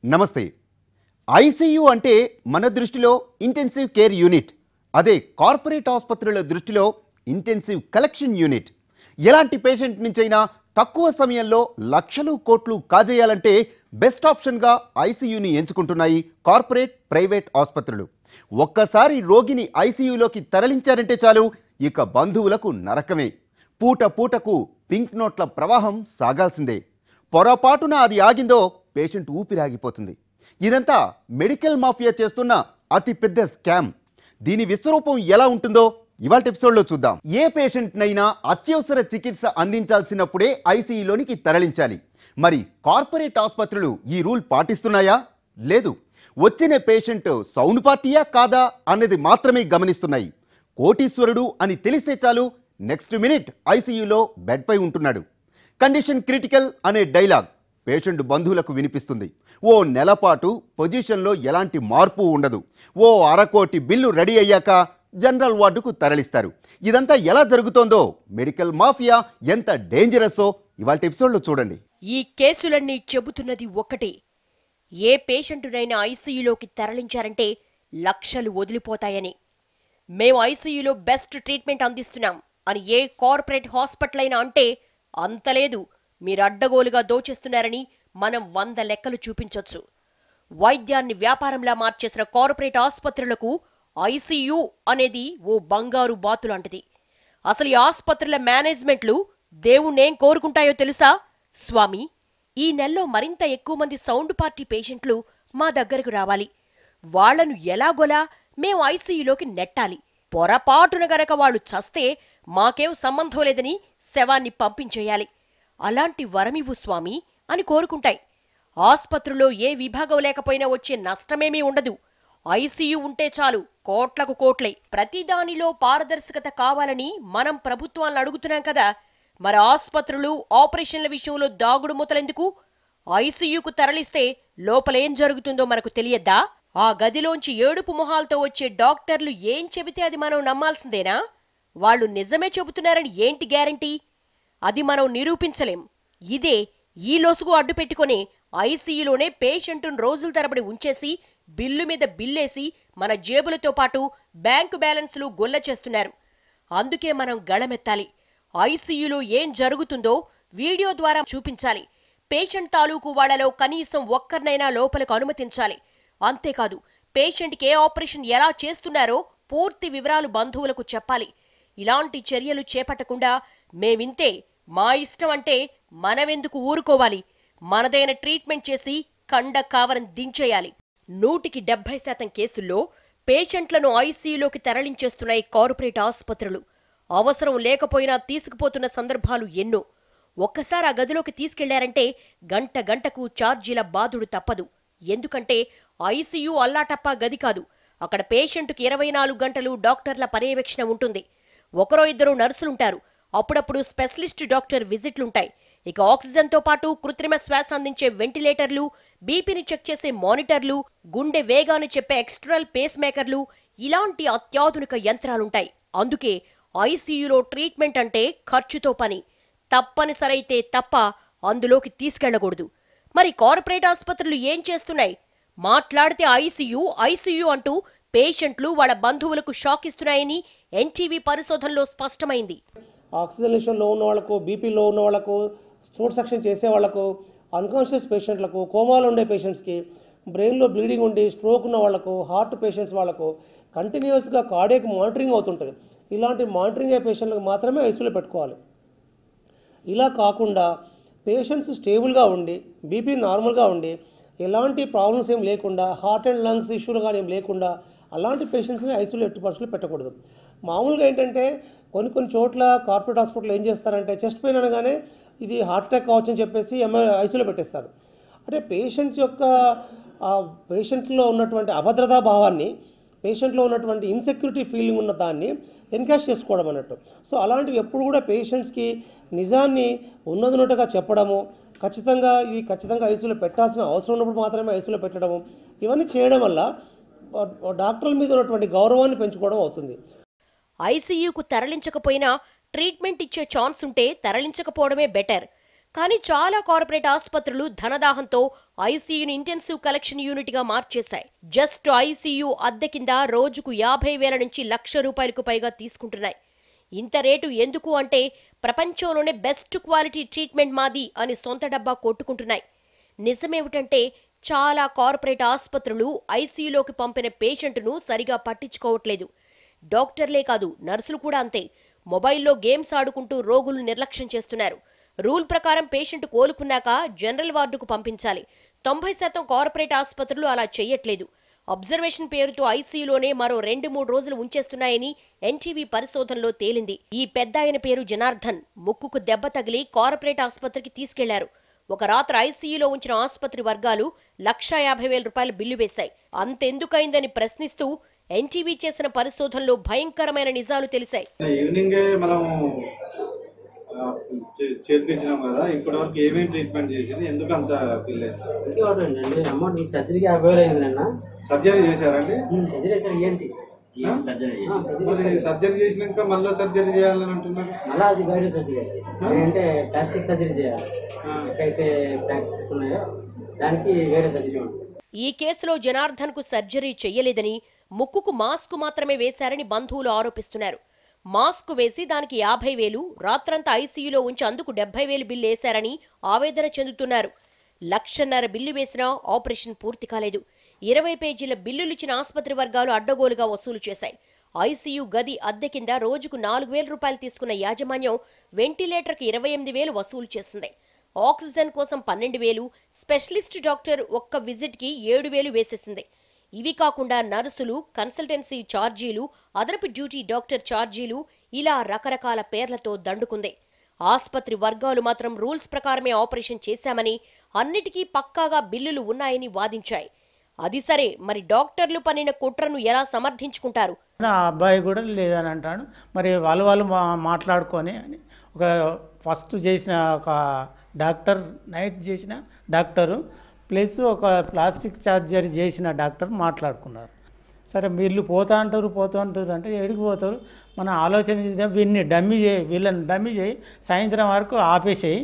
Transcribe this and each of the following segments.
నమస్తే ఐసీయూ అంటే మన దృష్టిలో ఇంటెన్సివ్ కేర్ యూనిట్ అదే కార్పొరేట్ ఆసుపత్రుల దృష్టిలో ఇంటెన్సివ్ కలెక్షన్ యూనిట్ ఎలాంటి పేషెంట్ నుంచైనా తక్కువ సమయంలో లక్షలు కోట్లు కాజేయాలంటే బెస్ట్ ఆప్షన్గా ఐసీయూని ఎంచుకుంటున్నాయి కార్పొరేట్ ప్రైవేట్ ఆసుపత్రులు ఒక్కసారి రోగిని ఐసీయూలోకి తరలించారంటే చాలు ఇక బంధువులకు నరకమే పూట పూటకు పింక్ నోట్ల ప్రవాహం సాగాల్సిందే పొరపాటున అది ఆగిందో పేషెంట్ ఊపిరాగిపోతుంది ఇదంతా మెడికల్ మాఫియా చేస్తున్న అతి పెద్ద స్కామ్ దీని విశ్వరూపం ఎలా ఉంటుందో ఇవాళ ఎపిసోడ్లో చూద్దాం ఏ పేషెంట్నైనా అత్యవసర చికిత్స అందించాల్సినప్పుడే ఐసీయూలోనికి తరలించాలి మరి కార్పొరేట్ ఆసుపత్రులు ఈ రూల్ పాటిస్తున్నాయా లేదు వచ్చిన పేషెంట్ సౌండ్ పార్టీయా కాదా అన్నది మాత్రమే గమనిస్తున్నాయి కోటీశ్వరుడు అని తెలిస్తే చాలు నెక్స్ట్ మినిట్ ఐసీయూలో బెడ్పై ఉంటున్నాడు కండిషన్ క్రిటికల్ అనే డైలాగ్ పేషెంట్ బంధువులకు వినిపిస్తుంది ఓ నెలపాటు పొజిషన్లో ఎలాంటి మార్పు ఉండదు ఓ అరకోటి బిల్లు రెడీ అయ్యాక జనరల్ వార్డుకు తరలిస్తారు ఇదంతా ఎలా జరుగుతోందో మెడికల్ మాఫియా ఎంత డేంజరస్సో ఇవాళ ఎపిసోడ్లో చూడండి ఈ కేసులన్నీ చెబుతున్నది ఒక్కటే ఏ పేషెంటునైనా ఐసీయూలోకి తరలించారంటే లక్షలు వదిలిపోతాయని మేం ఐసీయూలో బెస్ట్ ట్రీట్మెంట్ అందిస్తున్నాం అని ఏ కార్పొరేట్ హాస్పిటల్ అయినా అంటే అంతలేదు మీరు అడ్డగోలుగా దోచేస్తున్నారని మనం వంద లెక్కలు చూపించొచ్చు వైద్యాన్ని వ్యాపారంలా మార్చేసిన కార్పొరేట్ ఆసుపత్రులకు ఐసీయూ అనేది ఓ బంగారు బాతు లాంటిది అసలు ఈ ఆసుపత్రుల మేనేజ్మెంట్లు దేవుణ్ణేం కోరుకుంటాయో తెలుసా స్వామి ఈ నెలలో మరింత ఎక్కువ మంది సౌండ్ పార్టీ పేషెంట్లు మా దగ్గరకు రావాలి వాళ్లను ఎలాగోలా మేము ఐసీయూలోకి నెట్టాలి పొరపాటున గనక వాళ్ళు చస్తే మాకేం సంబంధం లేదని శవాన్ని పంపించేయాలి అలాంటి వరమివ్వు స్వామి అని కోరుకుంటాయి ఆస్పత్రిలో ఏ విభాగం లేకపోయినా వచ్చే నష్టమేమీ ఉండదు ఐసీయూ ఉంటే చాలు కోట్లకు కోట్లే ప్రతిదానిలో పారదర్శకత కావాలని మనం ప్రభుత్వాలను అడుగుతున్నాం కదా మరి ఆస్పత్రులు ఆపరేషన్ల విషయంలో దాగుడు మూతలెందుకు ఐసీయూకు తరలిస్తే లోపలేం జరుగుతుందో మనకు తెలియద్దా ఆ గదిలోంచి ఏడుపు మొహాలతో వచ్చే డాక్టర్లు ఏం చెబితే అది మనం నమ్మాల్సిందేనా వాళ్ళు నిజమే చెబుతున్నారని ఏంటి గ్యారంటీ అది మనం నిరూపించలేం ఇదే ఈ లొసుగు అడ్డు పెట్టుకుని ఐసీయూలోనే పేషెంట్ను రోజుల తరబడి ఉంచేసి బిల్లు మీద బిల్లేసి మన జేబులతో పాటు బ్యాంకు బ్యాలెన్స్లు గొల్ల చేస్తున్నారు అందుకే మనం గళమెత్తాలి ఐసీయూలో ఏం జరుగుతుందో వీడియో ద్వారా చూపించాలి పేషెంట్ తాలూకు వాళ్లలో కనీసం ఒక్కరినైనా లోపలకు అనుమతించాలి అంతేకాదు పేషెంట్కి ఏ ఆపరేషన్ ఎలా చేస్తున్నారో పూర్తి వివరాలు బంధువులకు చెప్పాలి ఇలాంటి చర్యలు చేపట్టకుండా మేమింతే మా ఇష్టం అంటే మనమెందుకు ఊరుకోవాలి మనదైన ట్రీట్మెంట్ చేసి కండ కావరం దించేయాలి నూటికి డెబ్బై శాతం కేసుల్లో పేషెంట్లను ఐసీయూలోకి తరలించేస్తున్నాయి కార్పొరేట్ ఆసుపత్రులు అవసరం లేకపోయినా తీసుకుపోతున్న సందర్భాలు ఎన్నో ఒక్కసారి ఆ గదిలోకి తీసుకెళ్లారంటే గంట గంటకు ఛార్జీల బాధుడు తప్పదు ఎందుకంటే ఐసీయూ అల్లాటప్పా గది కాదు అక్కడ పేషెంట్కి ఇరవై నాలుగు గంటలు డాక్టర్ల పర్యవేక్షణ ఉంటుంది ఒకరో ఇద్దరు నర్సులుంటారు అప్పుడప్పుడు స్పెషలిస్ట్ డాక్టర్ విజిట్లుంటాయి ఇక ఆక్సిజన్తో పాటు కృత్రిమ శ్వాస అందించే వెంటిలేటర్లు బీపీని చెక్ చేసే మానిటర్లు గుండె వేగాన్ని చెప్పే ఎక్స్టర్నల్ పేస్ మేకర్లు ఇలాంటి అత్యాధునిక యంత్రాలుంటాయి అందుకే ఐసీయూలో ట్రీట్మెంట్ అంటే ఖర్చుతో పని తప్పనిసరైతే తప్ప అందులోకి తీసుకెళ్లకూడదు మరి కార్పొరేట్ ఆసుపత్రులు ఏం చేస్తున్నాయి మాట్లాడితే ఐసీయూ ఐసీయూ అంటూ పేషెంట్లు వాళ్ళ బంధువులకు షాక్ ఇస్తున్నాయని ఎన్టీవీ పరిశోధనలో స్పష్టమైంది ఆక్సిజన్ లెవెల్లో ఉన్న వాళ్ళకు బీపీ లో ఉన్న వాళ్ళకు స్టోర్ సెక్షన్ చేసే వాళ్ళకు అన్కాన్షియస్ పేషెంట్లకు కోమాలో ఉండే పేషెంట్స్కి బ్రెయిన్లో బ్లీడింగ్ ఉండి స్ట్రోక్ ఉన్న వాళ్ళకు హార్ట్ పేషెంట్స్ వాళ్ళకు కంటిన్యూస్గా కార్డియక్ మానిటరింగ్ అవుతుంటుంది ఇలాంటి మానిటరింగ్ అయ్యే పేషెంట్లకు మాత్రమే ఐసీయూలో పెట్టుకోవాలి ఇలా కాకుండా పేషెంట్స్ స్టేబుల్గా ఉండి బీపీ నార్మల్గా ఉండి ఎలాంటి ప్రాబ్లమ్స్ ఏం లేకుండా హార్ట్ అండ్ లంగ్స్ ఇష్యూలు కానీ ఏం లేకుండా అలాంటి పేషెంట్స్ని ఐసీయూలో ఎట్టి పరిస్థితుల్లో పెట్టకూడదు మామూలుగా ఏంటంటే కొన్ని కొన్ని చోట్ల కార్పొరేట్ హాస్పిటల్ ఏం చేస్తారంటే చెస్ట్ పెయిన్ అనగానే ఇది హార్ట్ అటాక్ కావచ్చు అని చెప్పేసి ఎంఐ ఐసీయూలో పెట్టేస్తారు అంటే పేషెంట్స్ యొక్క ఆ పేషెంట్లో ఉన్నటువంటి అభద్రతా భావాన్ని పేషెంట్లో ఉన్నటువంటి ఇన్సెక్యూరిటీ ఫీలింగ్ ఉన్న దాన్ని ఎన్కాష్ చేసుకోవడం అన్నట్టు సో అలాంటివి ఎప్పుడు కూడా పేషెంట్స్కి నిజాన్ని ఉన్నదిన్నట్టుగా చెప్పడము ఖచ్చితంగా ఇది ఖచ్చితంగా ఐసీయూలో పెట్టాల్సిన అవసరం ఉన్నప్పుడు మాత్రమే ఐసీయూలో పెట్టడము ఇవన్నీ చేయడం వల్ల ఆ, డాక్టర్ల మీద ఉన్నటువంటి గౌరవాన్ని పెంచుకోవడం అవుతుంది ఐసీయూకు తరలించకపోయినా ట్రీట్మెంట్ ఇచ్చే ఛాన్స్ ఉంటే తరలించకపోవడమే బెటర్ కానీ చాలా కార్పొరేట్ ఆసుపత్రులు ధనదాహంతో ఐసీయూని ఇంటెన్సివ్ కలెక్షన్ యూనిట్ గా మార్చేశాయి జస్ట్ ఐసీయూ అద్దె కింద రోజుకు యాభై వేల నుంచి లక్ష రూపాయలకు పైగా తీసుకుంటున్నాయి ఇంత రేటు ఎందుకు అంటే ప్రపంచంలోనే బెస్ట్ క్వాలిటీ ట్రీట్మెంట్ మాది అని సొంత డబ్బా కొట్టుకుంటున్నాయి నిజమేమిటంటే చాలా కార్పొరేట్ ఆసుపత్రులు ఐసీయూలోకి పంపిన పేషెంట్ను సరిగా పట్టించుకోవట్లేదు డాక్టర్లే కాదు నర్సులు కూడా అంతే మొబైల్లో గేమ్స్ ఆడుకుంటూ రోగులు నిర్లక్ష్యం చేస్తున్నారు రూల్ ప్రకారం పేషెంట్ కోలుకున్నాక జనరల్ వార్డుకు పంపించాలి తొంభై శాతం కార్పొరేట్ ఆసుపత్రులు అలా చేయట్లేదు అబ్జర్వేషన్ పేరుతో ఐసీయూలోనే మరో రెండు మూడు రోజులు ఉంచేస్తున్నాయని ఎన్టీవీ పరిశోధనలో తేలింది ఈ పెద్ద ఆయన పేరు జనార్దన్ ముక్కుకు దెబ్బ తగిలి కార్పొరేట్ ఆసుపత్రికి తీసుకెళ్లారు ఒక రాత్రి ఐసీయూలో ఉంచిన ఆసుపత్రి వర్గాలు లక్షా యాభై వేల రూపాయల బిల్లు వేశాయి అంతెందుకైందని ప్రశ్నిస్తూ ఎన్టీవీ చేసిన పరిశోధనలో భయంకరమైన నిజాలు తెలిసాయి ఈవినింగ్ మనం ఆ, చే- చేర్పించినాం కదా ఇప్పటి వరకు ఏమేమి ట్రీట్మెంట్ చేసింది ఎందుకు అంత బిల్ అయింది ఇంకోటి అండి అమౌంట్ మీకు సర్జరీకి యాభై వేలు అయింది నిన్న సర్జరీ చేశారండి సర్జరీ సార్ ఏంటి సర్జరీ ఆ, సర్జరీ మరి సర్జరీ చేసినాక మళ్ళీ సర్జరీ చేయాలని అంటున్నారు మళ్ళీ అది వేరే సర్జరీ అది ఏంటంటే ప్లాస్టిక్ సర్జరీ చేయాలి ఎక్కడైతే ప్రాక్టీస్ ఉన్నాయో దానికి వేరే సర్జరీ ఉంటుంది ఈ కేసులో జనార్దన్ కు సర్జరీ చెయ్యలేదని ముక్కుకు మాస్క్ మాత్రమే వేశారని బంధువులు ఆరోపిస్తున్నారు మాస్క్ వేసి దానికి యాభై వేలు రాత్రంతా ఐసీయూలో ఉంచి అందుకు డెబ్బై వేలు బిల్లు వేశారని ఆవేదన చెందుతున్నారు లక్షన్నర బిల్లు వేసినా ఆపరేషన్ పూర్తి కాలేదు ఇరవై పేజీల బిల్లులిచ్చిన ఆసుపత్రి వర్గాలు అడ్డగోలుగా వసూలు చేశాయి ఐసీయూ గది అద్దె కింద రోజుకు నాలుగు వేల రూపాయలు తీసుకున్న యాజమాన్యం వెంటిలేటర్కి ఇరవై ఎనిమిది వేలు వసూలు చేసింది ఆక్సిజన్ కోసం పన్నెండు వేలు స్పెషలిస్ట్ డాక్టర్ ఒక్క విజిట్కి ఏడు వేలు వేసేసింది ఇవి కాకుండా నర్సులు కన్సల్టెన్సీ ఛార్జీలు అదనపు డ్యూటీ డాక్టర్ ఛార్జీలు ఇలా రకరకాల పేర్లతో దండుకుంది ఆస్పత్రి వర్గాలు మాత్రం రూల్స్ ప్రకారమే ఆపరేషన్ చేశామని అన్నిటికీ పక్కాగా బిల్లులు ఉన్నాయని వాదించాయి అది సరే మరి డాక్టర్లు పనిన కుట్రను ఎలా సమర్థించుకుంటారు నా అబ్బాయి కూడా లేదని అంటాడు మరి వాళ్ళు వాళ్ళు మా మాట్లాడుకొని అని ఒక ఫస్ట్ చేసిన ఒక డాక్టర్ నైట్ చేసిన డాక్టరు ప్లస్ ఒక ప్లాస్టిక్ సర్జరీ చేసిన డాక్టర్ మాట్లాడుకున్నారు సరే వీళ్ళు పోతా అంటారు పోతా అంటారు అంటే ఎడికి పోతారు మనం ఆలోచన చేద్దాం వీళ్ళని డమ్మీ చేయి వీళ్ళని డమ్మీ చేయి సాయంత్రం వరకు ఆపేసేయి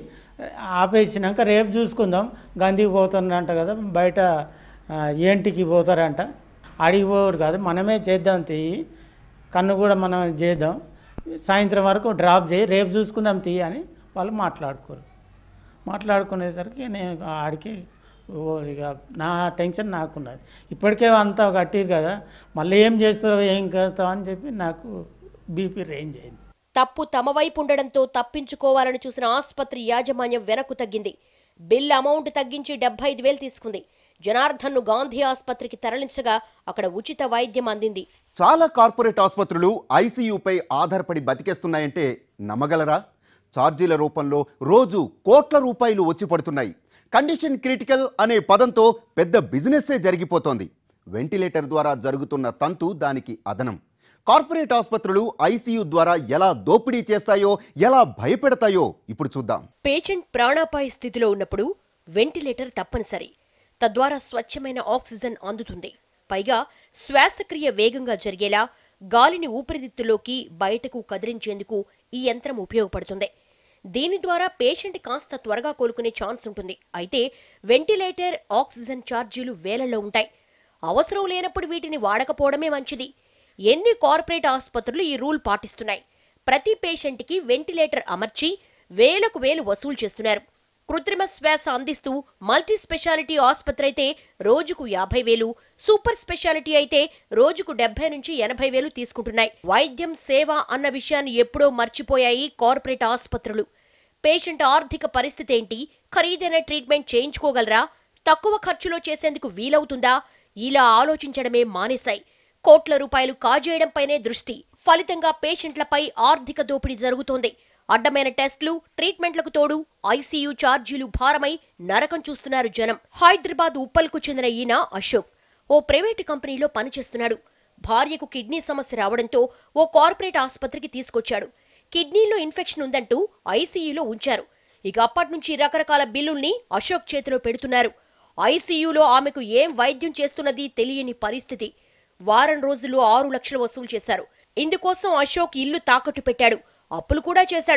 ఆపేసినాక రేపు చూసుకుందాం గాంధీకి పోతున్నంట కదా బయట ఆ, ఏంటికి పోతారంట అడిగి పోడు కాదు మనమే చేద్దాం తీయి కన్ను కూడా మనం చేద్దాం సాయంత్రం వరకు డ్రాప్ చేయి రేపు చూసుకుందాం తీయి అని వాళ్ళు మాట్లాడుకోరు మాట్లాడుకునేసరికి నేను ఆడికి ఓ ఇక నా టెన్షన్ నాకున్నది ఇప్పటికే అంతా కట్టిరు కదా మళ్ళీ ఏం చేస్తారో ఏం చేస్తావు అని చెప్పి నాకు బీపీ రేంజ్ అయింది తప్పు తమ వైపు ఉండడంతో తప్పించుకోవాలని చూసిన ఆసుపత్రి యాజమాన్యం వెనక్కు తగ్గింది బిల్ అమౌంట్ తగ్గించి డెబ్బై ఐదు వేలు తీసుకుంది జనార్దన్ను గాంధీ ఆసుపత్రికి తరలించగా అక్కడ ఉచిత వైద్యం అందింది చాలా కార్పొరేట్ ఆసుపత్రులు ఐసీయూపై ఆధారపడి బతికేస్తున్నాయంటే నమ్మగలరా ఛార్జీల రూపంలో రోజు కోట్ల రూపాయలు వచ్చి పడుతున్నాయి కండిషన్ క్రిటికల్ అనే పదంతో పెద్ద బిజినెస్సే జరిగిపోతోంది వెంటిలేటర్ ద్వారా జరుగుతున్న తంతు దానికి అదనం కార్పొరేట్ ఆసుపత్రులు ఐసీయూ ద్వారా ఎలా దోపిడీ చేస్తాయో ఎలా భయపెడతాయో ఇప్పుడు చూద్దాం పేషెంట్ ప్రాణాపాయ స్థితిలో ఉన్నప్పుడు వెంటిలేటర్ తప్పనిసరి తద్వారా స్వచ్ఛమైన ఆక్సిజన్ అందుతుంది పైగా శ్వాసక్రియ వేగంగా జరిగేలా గాలిని ఊపిరితిత్తులోకి బయటకు కదిలించేందుకు ఈ యంత్రం ఉపయోగపడుతుంది దీని ద్వారా పేషెంట్ కాస్త త్వరగా కోలుకునే ఛాన్స్ ఉంటుంది అయితే వెంటిలేటర్ ఆక్సిజన్ ఛార్జీలు వేలల్లో ఉంటాయి అవసరం లేనప్పుడు వీటిని వాడకపోవడమే మంచిది ఎన్ని కార్పొరేట్ ఆసుపత్రులు ఈ రూల్ పాటిస్తున్నాయి ప్రతి పేషెంట్కి వెంటిలేటర్ అమర్చి వేలకు వేలు వసూలు చేస్తున్నారు కృత్రిమ శ్వాస అందిస్తూ మల్టీ స్పెషాలిటీ ఆసుపత్రి అయితే రోజుకు యాభై వేలు సూపర్ స్పెషాలిటీ అయితే రోజుకు డెబ్బై నుంచి ఎనభై వేలు తీసుకుంటున్నాయి వైద్యం సేవ అన్న విషయాన్ని ఎప్పుడో మర్చిపోయాయి కార్పొరేట్ ఆసుపత్రులు పేషెంట్ ఆర్థిక పరిస్థితి ఏంటి ఖరీదైన ట్రీట్మెంట్ చేయించుకోగలరా తక్కువ ఖర్చులో చేసేందుకు వీలవుతుందా ఇలా ఆలోచించడమే మానేశాయి కోట్ల రూపాయలు కాజేయడంపైనే దృష్టి ఫలితంగా పేషెంట్లపై ఆర్థిక దోపిడీ జరుగుతోంది అడ్డమైన టెస్టులు ట్రీట్మెంట్లకు తోడు ఐసీయూ ఛార్జీలు భారమై నరకం చూస్తున్నారు జనం హైదరాబాద్ ఉప్పల్కు చెందిన ఈయన అశోక్ ఓ ప్రైవేటు కంపెనీలో పనిచేస్తున్నాడు భార్యకు కిడ్నీ సమస్య రావడంతో ఓ కార్పొరేట్ ఆసుపత్రికి తీసుకొచ్చాడు కిడ్నీలో ఇన్ఫెక్షన్ ఉందంటూ ఐసీయూలో ఉంచారు ఇక అప్పటి నుంచి రకరకాల బిల్లుల్ని అశోక్ చేతిలో పెడుతున్నారు ఐసీయూలో ఆమెకు ఏం వైద్యం చేస్తున్నది తెలియని పరిస్థితి వారం రోజుల్లో ఆరు లక్షలు వసూలు చేశారు ఇందుకోసం అశోక్ ఇల్లు తాకట్టు పెట్టాడు అప్పులు కూడా చేశాడు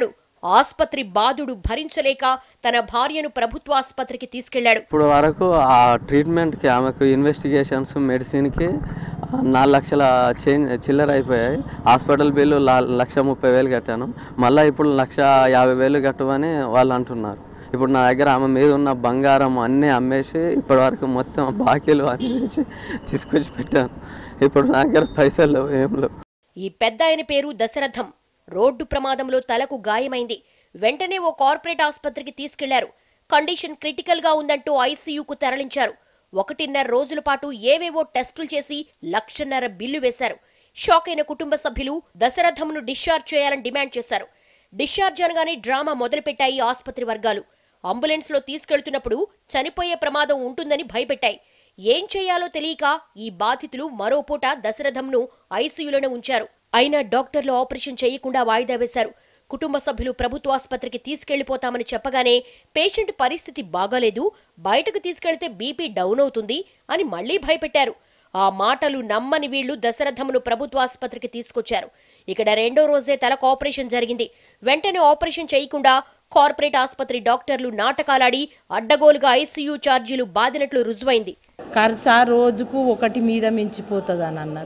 ఆస్పత్రి బాధుడు భరించలేక తన భార్యను ప్రభుత్వ ఆస్పత్రికి తీసుకెళ్లాడు ఇప్పుడు వరకు ఆ ట్రీట్మెంట్కి ఆమెకు ఇన్వెస్టిగేషన్స్ మెడిసిన్కి నాలుగు లక్షల చేంజ్ చిల్లర అయిపోయాయి హాస్పిటల్ బిల్లు లా- లక్ష ముప్పై వేలు కట్టాను మళ్ళీ ఇప్పుడు లక్ష యాభై వేలు కట్టమని వాళ్ళు అంటున్నారు ఇప్పుడు నా దగ్గర ఆమె మీద ఉన్న బంగారం అన్నీ అమ్మేసి ఇప్పటి వరకు మొత్తం బాకీలు అన్నీ వేసి తీసుకొచ్చి పెట్టాను ఇప్పుడు నా దగ్గర పైసలు లేవు ఏం లేవు ఈ పెద్ద ఆయన పేరు దశరథం రోడ్డు ప్రమాదంలో తలకు గాయమైంది వెంటనే ఓ కార్పొరేట్ ఆసుపత్రికి తీసుకెళ్లారు కండిషన్ క్రిటికల్ గా ఉందంటూ ఐసీయూకు తరలించారు ఒకటిన్నర రోజుల పాటు ఏవేవో టెస్టులు చేసి లక్షన్నర బిల్లు వేశారు షాక్ అయిన కుటుంబ సభ్యులు దశరథంను డిశ్చార్జ్ చేయాలని డిమాండ్ చేశారు డిశ్చార్జ్ అనగానే డ్రామా మొదలుపెట్టాయి ఆసుపత్రి వర్గాలు అంబులెన్స్ లో తీసుకెళ్తున్నప్పుడు చనిపోయే ప్రమాదం ఉంటుందని భయపెట్టాయి ఏం చేయాలో తెలియక ఈ బాధితులు మరో పూట దశరథంను ఐసీయూలోనే ఉంచారు అయినా డాక్టర్లు ఆపరేషన్ చేయకుండా వాయిదా వేశారు కుటుంబ సభ్యులు ప్రభుత్వ ఆసుపత్రికి తీసుకెళ్లిపోతామని చెప్పగానే పేషెంట్ పరిస్థితి బాగాలేదు బయటకు తీసుకెళ్తే బీపీ డౌన్ అవుతుంది అని మళ్లీ భయపెట్టారు ఆ మాటలు నమ్మని వీళ్లు దశరథమును ప్రభుత్వ ఆసుపత్రికి తీసుకొచ్చారు ఇక్కడ రెండో రోజే తలకు ఆపరేషన్ జరిగింది వెంటనే ఆపరేషన్ చేయకుండా కార్పొరేట్ ఆసుపత్రి డాక్టర్లు నాటకాలాడి అడ్డగోలుగా ఐసీయూ ఛార్జీలు బాదినట్లు రుజువైంది ఖర్చు ఆ రోజుకు ఒకటి మీద మించిపోతుంది అని అన్నారు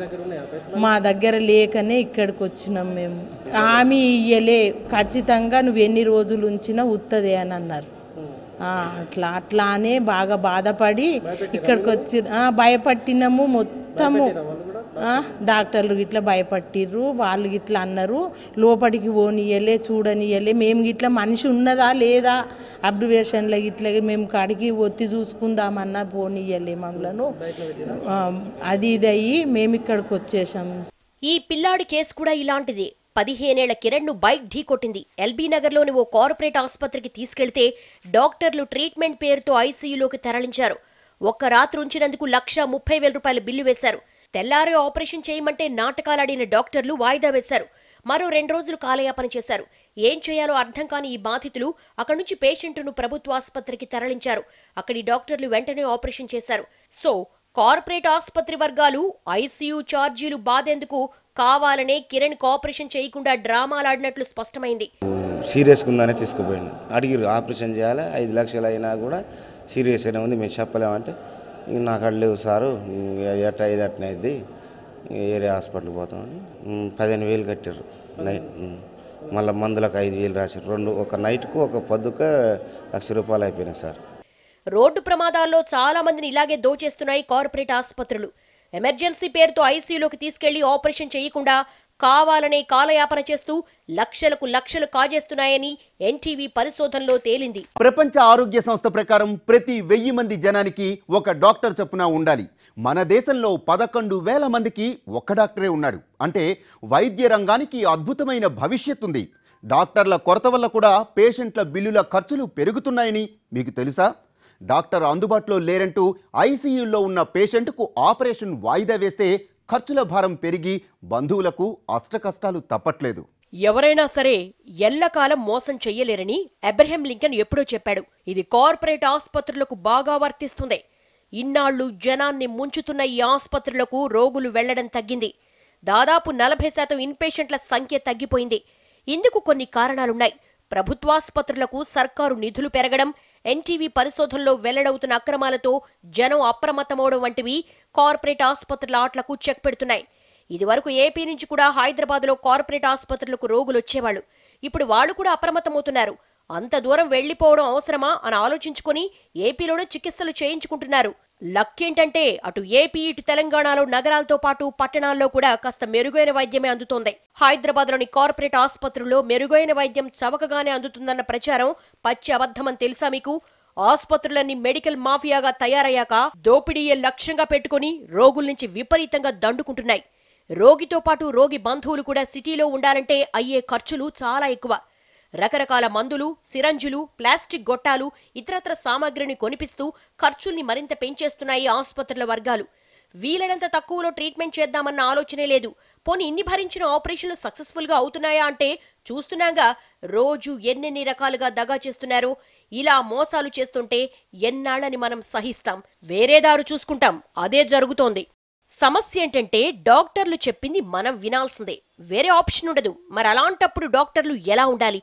మా దగ్గర లేకనే ఇక్కడికి వచ్చినాం మేము హామీ ఇయ్యలే ఖచ్చితంగా నువ్వు ఎన్ని రోజులు ఉంచినా ఉత్తదే అని అన్నారు ఆ, అట్లా అట్లానే బాగా బాధపడి ఇక్కడికి వచ్చి ఆ, భయపట్టినాము మొత్తము ఆ, డాక్టర్లు ఇట్లా భయపట్టిర్రు వాళ్ళు ఇట్లా అన్నారు లోపలికి పోనీయలే చూడనియలే మేము ఇట్లా మనిషి ఉన్నదా లేదా అబ్రివేషన్లో ఇట్లా మేము కాడికి ఒత్తి చూసుకుందామన్నా పోనీయలే మమ్మలను ఆ, అది ఇది అయ్యి మేము ఇక్కడికి వచ్చేసాం ఈ పిల్లాడి కేసు కూడా ఇలాంటిదే పదిహేనేళ్ల కిరణ్ ను బైక్ ఢీకొట్టింది ఎల్బీ నగర్లోని ఓ కార్పొరేట్ ఆసుపత్రికి తీసుకెళ్తే డాక్టర్లు ట్రీట్మెంట్ పేరుతో ఐసీయూలోకి తరలించారు ఒక్క రాత్రి ఉంచినందుకు లక్ష ముప్పై వేల రూపాయల బిల్లు వేశారు తెల్లారే ఆపరేషన్ చేయమంటే నాటకాలాడిన డాక్టర్లు వాయిదా వేశారు మరో రెండు రోజులు కాలయాపన చేశారు ఏం చేయాలో అర్థం కాని ఈ బాధితులు అక్కడి నుంచి పేషెంట్ను ప్రభుత్వ ఆసుపత్రికి తరలించారు అక్కడి డాక్టర్లు వెంటనే ఆపరేషన్ చేశారు సో కార్పొరేట్ ఆసుపత్రి వర్గాలు ఐసీయూ ఛార్జీలు బాధేందుకు కావాలనే కిరణ్ ఆపరేషన్ చేయకుండా డ్రామాలాడినట్లు స్పష్టమైంది సీరియస్గా ఉందని తీసుకుపోయిండు అడిగిరు ఆపరేషన్ చేయాలి ఐదు లక్షలు అయినా కూడా సీరియస్గానే ఉంది మేము చెప్పలేమంటే "ఇంక నాకు అక్కడ లేవు సారు ఇంక ఎట్ట ఐదు అట్నే అయింది ఏరే హాస్పిటల్కి పోతామని ఉమ్, పదిహేను వేలు కట్టారు నైట్ ఉమ్. మళ్ళీ మందులకు ఐదు వేలు రాశారు రెండు ఒక నైట్కు ఒక పొద్దుక లక్ష రూపాయలు అయిపోయినాయి సార్ రోడ్డు ప్రమాదాల్లో చాలా మందిని ఇలాగే దోచేస్తున్నాయి కార్పొరేట్ ఆసుపత్రులు ఎమర్జెన్సీ పేరుతో ఐసీయూలోకి తీసుకెళ్లి ఆపరేషన్ చేయకుండా కావాలనే కాలయాపన చేస్తూ లక్షలకు లక్షలు కాజేస్తున్నాయని ఎన్టీవీ పరిశోధనలో తేలింది ప్రపంచ ఆరోగ్య సంస్థ ప్రకారం ప్రతి వెయ్యి మంది జనానికి ఒక డాక్టర్ చొప్పున ఉండాలి మన దేశంలో పదకొండు వేల మందికి ఒక్క డాక్టరే ఉన్నాడు అంటే వైద్య రంగానికి అద్భుతమైన భవిష్యత్ ఉంది డాక్టర్ల కొరత వల్ల కూడా పేషెంట్ల బిల్లుల ఖర్చులు పెరుగుతున్నాయని మీకు తెలుసా డాక్టర్ అందుబాటులో లేరంటూ ఐసీయూలో ఉన్న పేషెంట్కు ఆపరేషన్ వాయిదా వేస్తే ఖర్చుల భారం పెరిగి బంధువులకు అష్టకష్టాలు తప్పట్లేదు ఎవరైనా సరే ఎల్లకాలం మోసం చెయ్యలేరని అబ్రహం లింకన్ ఎప్పుడో చెప్పాడు ఇది కార్పొరేట్ ఆసుపత్రులకు బాగా వర్తిస్తుంది ఇన్నాళ్లు జనాన్ని ముంచుతున్న ఈ ఆసుపత్రులకు రోగులు వెళ్లడం తగ్గింది దాదాపు నలభై శాతం ఇన్పేషెంట్ల సంఖ్య తగ్గిపోయింది ఇందుకు కొన్ని కారణాలున్నాయి ప్రభుత్వాసుపత్రులకు సర్కారు నిధులు పెరగడం ఎన్టీవీ పరిశోధనలో వెల్లడవుతున్న అక్రమాలతో జనం అప్రమత్తమవడం వంటివి కార్పొరేట్ ఆసుపత్రుల ఆట్లకు చెక్ పెడుతున్నాయి ఇదివరకు ఏపీ నుంచి కూడా హైదరాబాద్లో కార్పొరేట్ ఆసుపత్రులకు రోగులు వచ్చేవాళ్ళు ఇప్పుడు వాళ్ళు కూడా అప్రమత్తమవుతున్నారు అంత దూరం వెళ్లిపోవడం అవసరమా అని ఆలోచించుకొని ఏపీలోనే చికిత్సలు చేయించుకుంటున్నారు లక్ ఏంటంటే అటు ఏపీ ఇటు తెలంగాణలో నగరాలతో పాటు పట్టణాల్లో కూడా కాస్త మెరుగైన వైద్యమే అందుతోంది హైదరాబాద్లోని కార్పొరేట్ ఆసుపత్రుల్లో మెరుగైన వైద్యం చవకగానే అందుతుందన్న ప్రచారం పచ్చి అబద్ధమని తెలుసా మీకు ఆసుపత్రులన్నీ మెడికల్ మాఫియాగా తయారయ్యాక దోపిడీయే లక్ష్యంగా పెట్టుకుని రోగుల నుంచి విపరీతంగా దండుకుంటున్నాయి రోగితో పాటు రోగి బంధువులు కూడా సిటీలో ఉండాలంటే అయ్యే ఖర్చులు చాలా ఎక్కువ రకరకాల మందులు సిరంజులు ప్లాస్టిక్ గొట్టాలు ఇతరత్ర సామాగ్రిని కొనిపిస్తూ ఖర్చుల్ని మరింత పెంచేస్తున్నాయి ఆసుపత్రుల వర్గాలు వీలైనంత తక్కువలో ట్రీట్మెంట్ చేద్దామన్న ఆలోచనే లేదు పోనీ ఇన్ని భరించిన ఆపరేషన్లు సక్సెస్ఫుల్ గా అవుతున్నాయా అంటే చూస్తున్నాగా రోజు ఎన్నెన్ని రకాలుగా దగా చేస్తున్నారో ఇలా మోసాలు చేస్తుంటే ఎన్నాళ్ళని మనం సహిస్తాం వేరే దారు చూసుకుంటాం అదే జరుగుతోంది సమస్య ఏంటంటే డాక్టర్లు చెప్పింది మనం వినాల్సిందే వేరే ఆప్షన్ ఉండదు మరి అలాంటప్పుడు డాక్టర్లు ఎలా ఉండాలి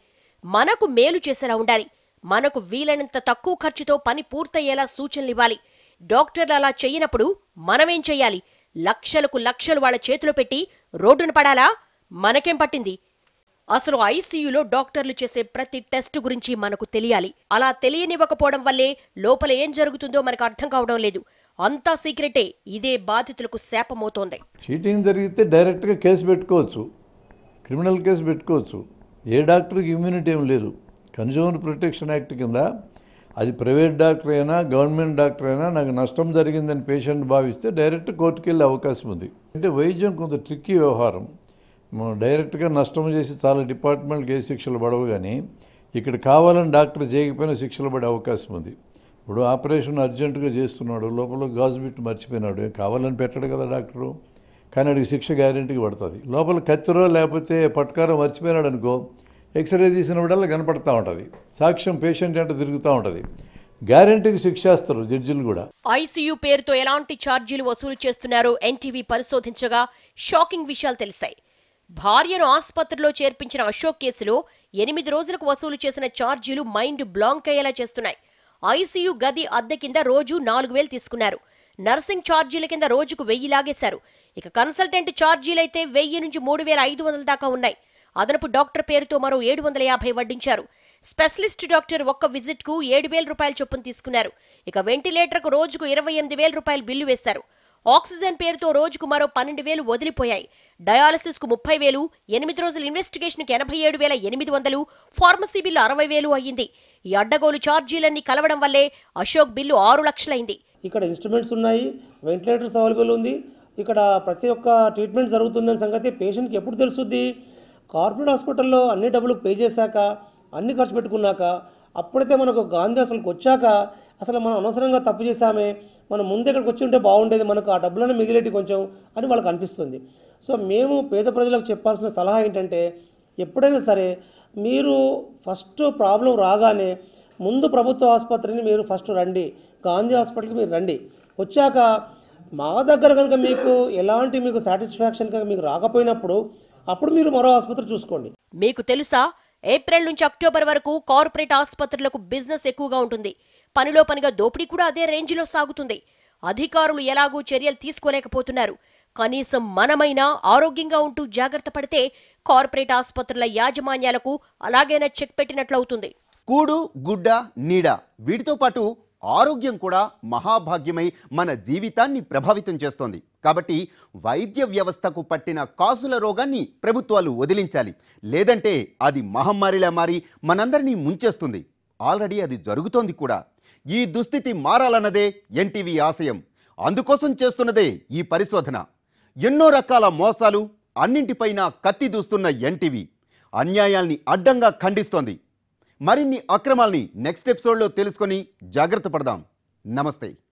మనకు మేలు చేసేలా ఉండాలి మనకు వీలైనంత తక్కువ ఖర్చుతో పని పూర్తయ్యేలా సూచనలివ్వాలి డాక్టర్లు అలా చెయ్యనప్పుడు మనమేం చెయ్యాలి లక్షలకు లక్షలు వాళ్ళ చేతిలో పెట్టి రోడ్డున పడాలా మనకేం పట్టింది అసలు ఐసీయూలో డాక్టర్లు చేసే ప్రతి టెస్ట్ గురించి మనకు తెలియాలి అలా తెలియనివ్వకపోవడం వల్లే లోపల ఏం జరుగుతుందో మనకు అర్థం కావడం లేదు అంతా సీక్రెటే ఇదే బాధితులకు శాపమవుతోంది చీటింగ్ జరిగితే డైరెక్ట్గా కేసు పెట్టుకోవచ్చు క్రిమినల్ కేసు పెట్టుకోవచ్చు ఏ డాక్టర్కి ఇమ్యూనిటీ ఏం లేదు కన్జ్యూమర్ ప్రొటెక్షన్ యాక్ట్ కింద అది ప్రైవేట్ డాక్టర్ అయినా గవర్నమెంట్ డాక్టర్ అయినా నాకు నష్టం జరిగిందని పేషెంట్ భావిస్తే డైరెక్ట్ కోర్టుకు వెళ్ళే అవకాశం ఉంది అంటే వైద్యం కొంత ట్రిక్కీ వ్యవహారం మనం డైరెక్ట్గా నష్టం చేసి చాలా డిపార్ట్మెంట్కి ఏ శిక్షలు పడవు కానీ ఇక్కడ కావాలని డాక్టర్ చేయకపోయినా శిక్షలు పడే అవకాశం ఉంది ఇప్పుడు ఆపరేషన్ అర్జెంటుగా చేస్తున్నాడు లోపల గాజు బిట్టు మర్చిపోయినాడు ఏం కావాలని పెట్టడు కదా డాక్టరు కానీ అడిగి శిక్ష గ్యారెంటీకి పడుతుంది లోపల కత్తిరో లేకపోతే పట్కారో మర్చిపోయినాడు అనుకో ఎక్స్రే తీసినప్పుడల్లా కనపడతా ఉంటుంది సాక్ష్యం పేషెంట్ అంటే తిరుగుతూ ఉంటుంది గ్యారెంటీకి శిక్షేస్తారు జడ్జిలు కూడా ఐసీయూ పేరుతో ఎలాంటి ఛార్జీలు వసూలు చేస్తున్నారో ఎన్టీవీ పరిశోధించగా షాకింగ్ విషయాలు తెలిసాయి భార్యను ఆసుపత్రిలో చేర్పించిన అశోక్ కేసులో ఎనిమిది రోజులకు వసూలు చేసిన ఛార్జీలు మైండ్ బ్లాంక్ అయ్యేలా చేస్తున్నాయి ఐసీయూ గది అద్దె కింద రోజు నాలుగు వేలు తీసుకున్నారు నర్సింగ్ ఛార్జీల కింద రోజుకు వెయ్యి లాగేశారు ఇక కన్సల్టెంట్ ఛార్జీలైతే వెయ్యి నుంచి మూడు వేల ఐదు వందల దాకా ఉన్నాయి అదనపు డాక్టర్ పేరుతో మరో ఏడు వందల యాభై వడ్డించారు స్పెషలిస్ట్ డాక్టర్ ఒక్క విజిట్ కు ఏడు వేల రూపాయల చొప్పున తీసుకున్నారు ఇక వెంటిలేటర్కు రోజుకు ఇరవై ఎనిమిది వేల రూపాయలు బిల్లు వేశారు ఆక్సిజన్ పేరుతో రోజుకు మరో పన్నెండు వేలు వదిలిపోయాయి డయాలసిస్ కు ముప్పై వేలు ఎనిమిది రోజుల ఇన్వెస్టిగేషన్ కి ఎనభై ఏడు వేల ఎనిమిది వందలు ఫార్మసీ బిల్లు అరవై వేలు అయ్యింది ఈ అడ్డగోలు ఛార్జీలన్నీ కలవడం వల్లే అశోక్ బిల్లు ఆరు లక్షలైంది ఇక్కడ ఇన్స్ట్రుమెంట్స్ ఉన్నాయి వెంటిలేటర్స్ అవైలబుల్ ఉంది ఇక్కడ ప్రతి ఒక్క ట్రీట్మెంట్ జరుగుతుందనే సంగతి పేషెంట్కి ఎప్పుడు తెలుస్తుంది కార్పొరేట్ హాస్పిటల్లో అన్ని డబ్బులు పే చేశాక అన్ని ఖర్చు పెట్టుకున్నాక అప్పుడైతే మనకు గాంధీ హాస్పిటల్కి వచ్చాక అసలు మనం అనవసరంగా తప్పు చేశామే మనం ముందే ఇక్కడికి వచ్చి ఉంటే బాగుండేది మనకు ఆ డబ్బులను మిగిలేటి కొంచెం అని వాళ్ళకి అనిపిస్తుంది సో మేము పేద ప్రజలకు చెప్పాల్సిన సలహా ఏంటంటే ఎప్పుడైనా సరే మీరు ఫస్ట్ ప్రాబ్లం రాగానే ముందు ప్రభుత్వ ఆసుపత్రిని మీరు ఫస్ట్ రండి గాంధీ హాస్పిటల్కి మీరు రండి వచ్చాక మా దగ్గర కనుక మీకు ఎలాంటి మీకు సాటిస్ఫాక్షన్ కనుక మీకు రాకపోయినప్పుడు అప్పుడు మీరు మరో ఆసుపత్రి చూసుకోండి మీకు తెలుసా ఏప్రిల్ నుంచి అక్టోబర్ వరకు కార్పొరేట్ ఆసుపత్రులకు బిజినెస్ ఎక్కువగా ఉంటుంది పనిలో పనిగా దోపిడీ కూడా అదే రేంజ్లో సాగుతుంది అధికారులు ఎలాగూ చర్యలు తీసుకోలేకపోతున్నారు కనీసం మనమైనా ఆరోగ్యంగా ఉంటూ జాగ్రత్త పడితే కార్పొరేట్ ఆసుపత్రుల యాజమాన్యాలకు అలాగైనా చెక్ పెట్టినట్లవుతుంది కూడు గుడ్డ నీడ వీటితో పాటు ఆరోగ్యం కూడా మహాభాగ్యమై మన జీవితాన్ని ప్రభావితం చేస్తోంది కాబట్టి వైద్య వ్యవస్థకు పట్టిన కాసుల రోగాన్ని ప్రభుత్వాలు వదిలించాలి లేదంటే అది మహమ్మారిలా మారి మనందరినీ ముంచేస్తుంది ఆల్రెడీ అది జరుగుతోంది కూడా ఈ దుస్థితి మారాలన్నదే ఎన్టీవీ ఆశయం అందుకోసం చేస్తున్నదే ఈ పరిశోధన ఎన్నో రకాల మోసాలు అన్నింటిపైన కత్తి దూస్తున్న ఎన్టీవీ అన్యాయాల్ని అడ్డంగా ఖండిస్తోంది మరిన్ని అక్రమాల్ని నెక్స్ట్ ఎపిసోడ్లో తెలుసుకొని జాగ్రత్త పడదాం నమస్తే